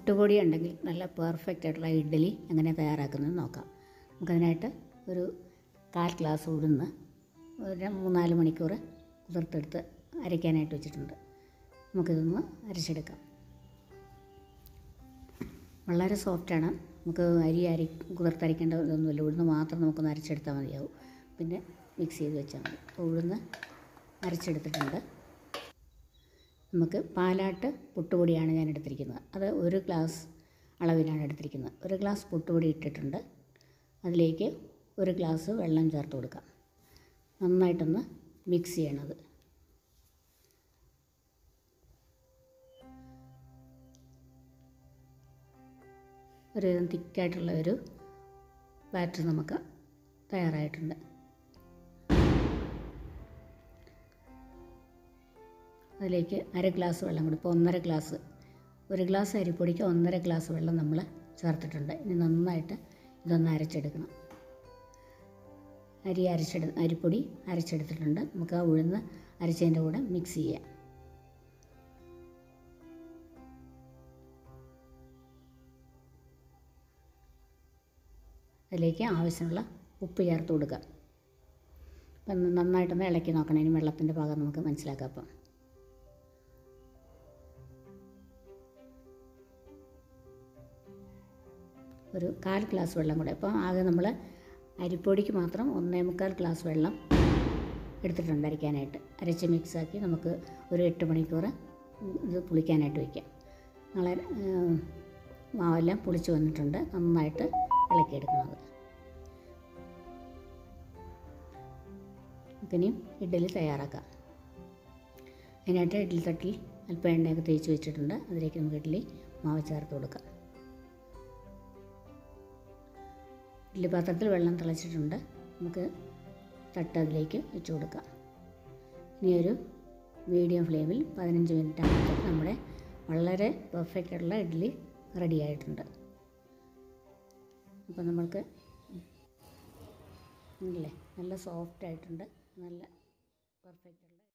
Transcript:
പുട്ടുപൊടി ഉണ്ടെങ്കിൽ നല്ല പെർഫെക്റ്റ് ആയിട്ടുള്ള ഇഡ്ഡലി എങ്ങനെ തയ്യാറാക്കുന്നത് നോക്കാം നമുക്കതിനായിട്ട് ഒരു കാൽ ഗ്ലാസ് ഉഴുന്ന് ഒരു മൂന്നാല് മണിക്കൂർ കുതിർത്തെടുത്ത് അരയ്ക്കാനായിട്ട് വെച്ചിട്ടുണ്ട് നമുക്കിതൊന്ന് അരച്ചെടുക്കാം വളരെ സോഫ്റ്റാണ് നമുക്ക് അരി അരി കുതിർത്തരയ്ക്കേണ്ട ഇതൊന്നുമില്ല ഉഴുന്ന് മാത്രം നമുക്കൊന്ന് അരച്ചെടുത്താൽ മതിയാവും പിന്നെ മിക്സ് ചെയ്ത് വെച്ചാൽ മതി അപ്പോൾ ഉഴുന്ന് അരച്ചെടുത്തിട്ടുണ്ട് നമുക്ക് പാലാട്ട് പുട്ടുപൊടിയാണ് ഞാൻ എടുത്തിരിക്കുന്നത് അത് ഒരു ഗ്ലാസ് അളവിലാണ് എടുത്തിരിക്കുന്നത് ഒരു ഗ്ലാസ് പുട്ടുപൊടി ഇട്ടിട്ടുണ്ട് അതിലേക്ക് ഒരു ഗ്ലാസ് വെള്ളം ചേർത്ത് കൊടുക്കാം നന്നായിട്ടൊന്ന് മിക്സ് ചെയ്യണത് ഒരു തിക്കായിട്ടുള്ള ഒരു ബാറ്റർ നമുക്ക് തയ്യാറായിട്ടുണ്ട് അതിലേക്ക് അര ഗ്ലാസ് വെള്ളം കൂടി ഇപ്പോൾ ഒന്നര ഗ്ലാസ് ഒരു ഗ്ലാസ് അരിപ്പൊടിക്ക് ഒന്നര ഗ്ലാസ് വെള്ളം നമ്മൾ ചേർത്തിട്ടുണ്ട് ഇനി നന്നായിട്ട് ഇതൊന്ന് അരച്ചെടുക്കണം അരി അരച്ചെടു അരിപ്പൊടി അരച്ചെടുത്തിട്ടുണ്ട് നമുക്ക് ആ ഉഴുന്ന് അരച്ചതിൻ്റെ കൂടെ മിക്സ് ചെയ്യാം അതിലേക്ക് ആവശ്യമുള്ള ഉപ്പ് ചേർത്ത് കൊടുക്കുക അപ്പം നന്നായിട്ടൊന്ന് ഇളക്കി നോക്കണം ഇനി വെള്ളത്തിൻ്റെ ഭാഗം നമുക്ക് മനസ്സിലാക്കാം അപ്പം ഒരു കാൽ ഗ്ലാസ് വെള്ളം കൂടെ അപ്പോൾ ആകെ നമ്മൾ അരിപ്പൊടിക്ക് മാത്രം ഒന്നേ മുക്കാൽ ഗ്ലാസ് വെള്ളം എടുത്തിട്ടുണ്ട് അരയ്ക്കാനായിട്ട് അരച്ച് മിക്സാക്കി നമുക്ക് ഒരു എട്ട് മണിക്കൂർ ഇത് പുളിക്കാനായിട്ട് വയ്ക്കാം നാളെ മാവെല്ലാം പുളിച്ച് വന്നിട്ടുണ്ട് നന്നായിട്ട് ഇളക്കിയെടുക്കണം അത് നമുക്കിനിയും ഇഡ്ഡലി തയ്യാറാക്കാം അതിനായിട്ട് ഇഡ്ഡലി തട്ടിൽ അല്പം എണ്ണയൊക്കെ തേച്ച് വെച്ചിട്ടുണ്ട് അതിലേക്ക് നമുക്ക് ഇഡ്ഡലി മാവ് ചേർത്ത് കൊടുക്കാം ഇഡ്ഡലി പാത്രത്തിൽ വെള്ളം തിളച്ചിട്ടുണ്ട് നമുക്ക് തട്ട് അതിലേക്ക് വെച്ച് കൊടുക്കാം ഇനി ഒരു മീഡിയം ഫ്ലെയിമിൽ പതിനഞ്ച് മിനിറ്റ് ആകുമ്പോൾ നമ്മുടെ വളരെ പെർഫെക്റ്റ് ആയിട്ടുള്ള ഇഡ്ഡലി റെഡി ആയിട്ടുണ്ട് അപ്പോൾ നമ്മൾക്ക് ഇല്ലേ നല്ല സോഫ്റ്റ് ആയിട്ടുണ്ട് നല്ല പെർഫെക്റ്റ്